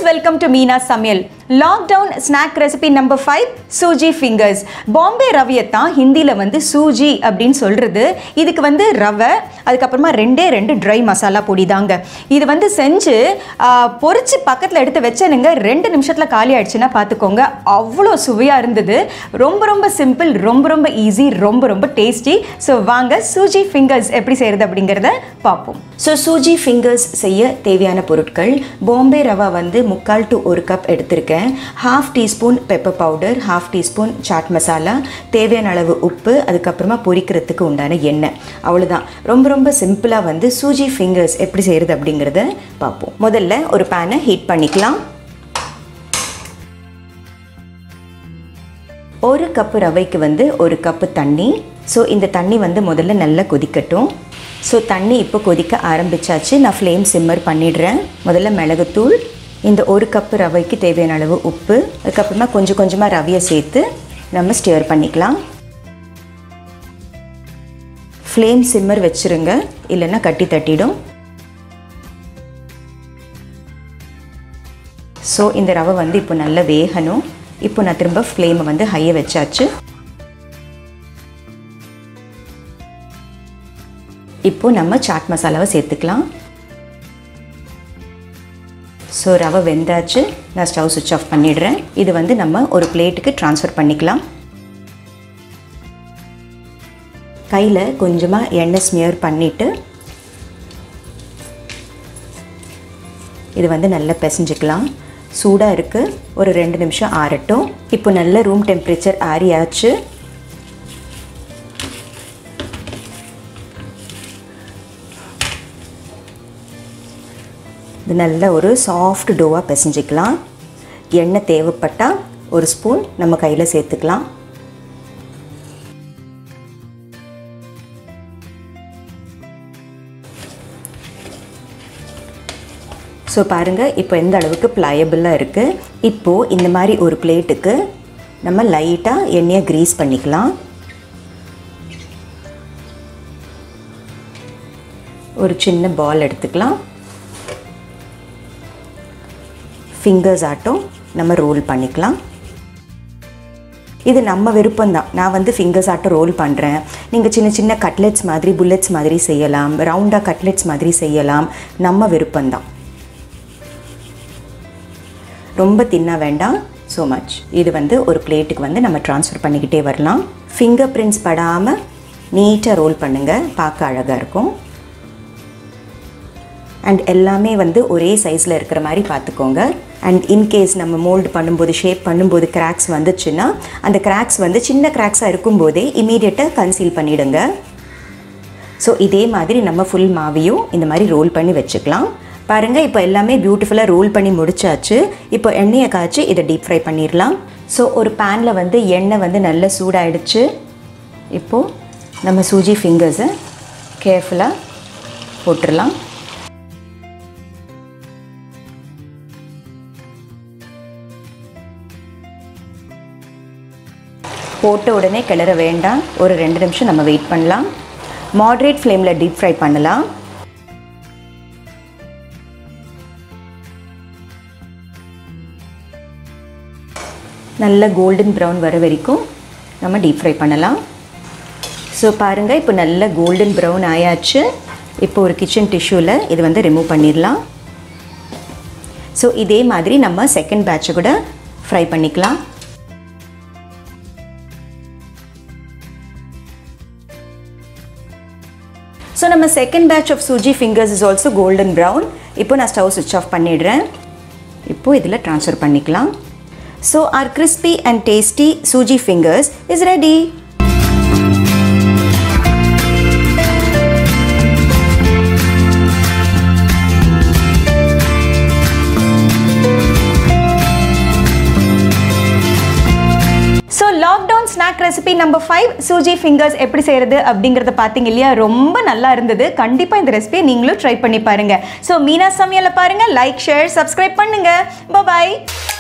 welcome to Meena சமையல் lockdown snack recipe number five sooji fingers Bombay ரவையை தான் ஹிந்தியில் வந்து சூஜி அப்படின்னு சொல்கிறது இதுக்கு வந்து ரவை அதுக்கப்புறமா ரெண்டே ரெண்டு ட்ரை மசாலா பொடி தாங்க இது வந்து செஞ்சு ஆ, பொரிச்சு பக்கத்தில் எடுத்து வச்சனுங்க ரெண்டு நிமிஷத்தில் காலி ஆயிடுச்சுன்னா பார்த்துக்கோங்க அவ்வளோ சுவையாக இருந்தது ரொம்ப ரொம்ப சிம்பிள் ரொம்ப ரொம்ப ஈஸி ரொம்ப ரொம்ப டேஸ்டி ஸோ வாங்க சூஜி ஃபிங்கர்ஸ் எப்படி செய்கிறது அப்படிங்கிறத பார்ப்போம் ஸோ சூஜி ஃபிங்கர்ஸ் செய்ய தேவையான பொருட்கள் பாம்பே ரவா வந்து முக்கால் டு ஒரு கப் எடுத்திருக்கேன் half teaspoon pepper powder half teaspoon chaat masala தேவையான அளவு உப்பு அதுக்கப்புறமா பொரிக்கிறதுக்கு உண்டான எண்ணெய் அவ்வளோதான் ரொம்ப ரொம்ப சிம்பிளாக வந்து சூஜி ஃபிங்கர்ஸ் எப்படி செய்கிறது அப்படிங்கிறத பார்ப்போம் முதல்ல ஒரு பேனை ஹீட் பண்ணிக்கலாம் ஒரு கப்பு ரவைக்கு வந்து ஒரு கப்பு தண்ணி ஸோ இந்த தண்ணி வந்து முதல்ல நல்லா கொதிக்கட்டும் ஸோ தண்ணி இப்போ கொதிக்க ஆரம்பிச்சாச்சு நான் ஃப்ளேம் சிம்மர் பண்ணிடுறேன் முதல்ல மிளகுத்தூள் இந்த ஒரு கப்பு ரவைக்கு தேவையான அளவு உப்பு அதுக்கப்புறமா கொஞ்சம் கொஞ்சமாக ரவையை சேர்த்து நம்ம ஸ்டியர் பண்ணிக்கலாம் ஃப்ளேம் சிம்மர் வச்சுருங்க இல்லைன்னா கட்டி தட்டிடும் ஸோ இந்த ரவை வந்து இப்போ நல்லா வேகணும் இப்போ நான் திரும்ப ஃப்ளேமை வந்து ஹையை வச்சாச்சு இப்போ நம்ம சாட் மசாலாவை சேர்த்துக்கலாம் ஸோ ரவை வெந்தாச்சு நான் ஸ்டவ் சுவிட்ச் ஆஃப் பண்ணிடுறேன் இது வந்து நம்ம ஒரு பிளேட்டுக்கு ட்ரான்ஸ்ஃபர் பண்ணிக்கலாம் கையில் கொஞ்சமாக எண்ணெய் ஸ்மியர் பண்ணிவிட்டு இது வந்து நல்லா பிசைஞ்சுக்கலாம் சூடாக இருக்குது ஒரு ரெண்டு நிமிஷம் ஆறட்டும் இப்போ நல்ல ரூம் டெம்பரேச்சர் ஆறியாச்சு இது நல்ல ஒரு சாஃப்ட் டோவாக பிசைஞ்சிக்கலாம் எண்ணெய் தேவைப்பட்டால் ஒரு ஸ்பூன் நம்ம கையில் சேர்த்துக்கலாம் ஸோ பாருங்கள் இப்போ எந்த அளவுக்கு ப்ளையபிளாக இருக்குது இப்போது இந்த மாதிரி ஒரு பிளேட்டுக்கு நம்ம லைட்டாக எண்ணெயை க்ரீஸ் பண்ணிக்கலாம் ஒரு சின்ன பால் எடுத்துக்கலாம் ஃபிங்கர்ஸ் ஆட்டம் நம்ம ரோல் பண்ணிக்கலாம் இது நம்ம விருப்பம்தான் நான் வந்து ஃபிங்கர்ஸ் ஆட்டம் ரோல் பண்ணுறேன் நீங்கள் சின்ன சின்ன கட்லெட்ஸ் மாதிரி புல்லட்ஸ் மாதிரி செய்யலாம் ரவுண்டாக கட்லெட்ஸ் மாதிரி செய்யலாம் நம்ம விருப்பம்தான் ரொம்ப தின்ன வேண்டாம் ஸோ மச் இது வந்து ஒரு பிளேட்டுக்கு வந்து நம்ம ட்ரான்ஸ்ஃபர் பண்ணிக்கிட்டே வரலாம் ஃபிங்கர் பிரிண்ட்ஸ் படாமல் நீட்டாக ரோல் பண்ணுங்கள் பார்க்க அழகாக இருக்கும் அண்ட் எல்லாமே வந்து ஒரே சைஸில் இருக்கிற மாதிரி பார்த்துக்கோங்க அண்ட் இன்கேஸ் நம்ம மோல்டு பண்ணும்போது ஷேப் பண்ணும்போது கிராக்ஸ் வந்துச்சுன்னா அந்த கிராக்ஸ் வந்து சின்ன கிராக்ஸாக இருக்கும்போதே இமீடியட்டாக கன்சீல் பண்ணிவிடுங்க ஸோ இதே மாதிரி நம்ம ஃபுல் மாவையும் இந்த மாதிரி ரோல் பண்ணி வச்சுக்கலாம் பாருங்கள் இப்போ எல்லாமே பியூட்டிஃபுல்லாக ரோல் பண்ணி முடிச்சாச்சு இப்போ எண்ணெயை காய்ச்சி இதை டீப் ஃப்ரை பண்ணிடலாம் ஸோ ஒரு பேனில் வந்து எண்ணெய் வந்து நல்லா சூடாயிடுச்சு இப்போது நம்ம சூஜி ஃபிங்கர்ஸை கேர்ஃபுல்லாக போட்டுடலாம் போட்ட உடனே கிளற வேண்டாம் ஒரு ரெண்டு நிமிஷம் நம்ம வெயிட் பண்ணலாம் மாட்ரேட் ஃப்ளேமில் டீப் ஃப்ரை பண்ணலாம் நல்ல கோல்டன் ப்ரௌன் வர வரைக்கும் நம்ம டீப் ஃப்ரை பண்ணலாம் ஸோ பாருங்கள் இப்போ நல்ல கோல்டன் ப்ரௌன் ஆயாச்சு இப்போ ஒரு கிச்சன் டிஷ்யூவில் இது வந்து ரிமூவ் பண்ணிடலாம் ஸோ இதே மாதிரி நம்ம செகண்ட் பேட்சை கூட ஃப்ரை பண்ணிக்கலாம் ஸோ நம்ம second batch of sooji fingers is also golden brown இப்போ நான் ஸ்டவ் சுவிட்ச் ஆஃப் பண்ணிடுறேன் இப்போது இதில் ட்ரான்ஸ்ஃபர் பண்ணிக்கலாம் so our crispy and tasty sooji fingers is ready so lockdown snack recipe number five sooji fingers எப்படி செய்கிறது அப்படிங்கிறத பார்த்தீங்க இல்லையா ரொம்ப நல்லா இருந்தது கண்டிப்பாக இந்த ரெசிபியை நீங்களும் ட்ரை பண்ணி பாருங்கள் ஸோ மீனா சமையலை பாருங்கள் லைக் ஷேர் சப்ஸ்கிரைப் பண்ணுங்கள் பாய்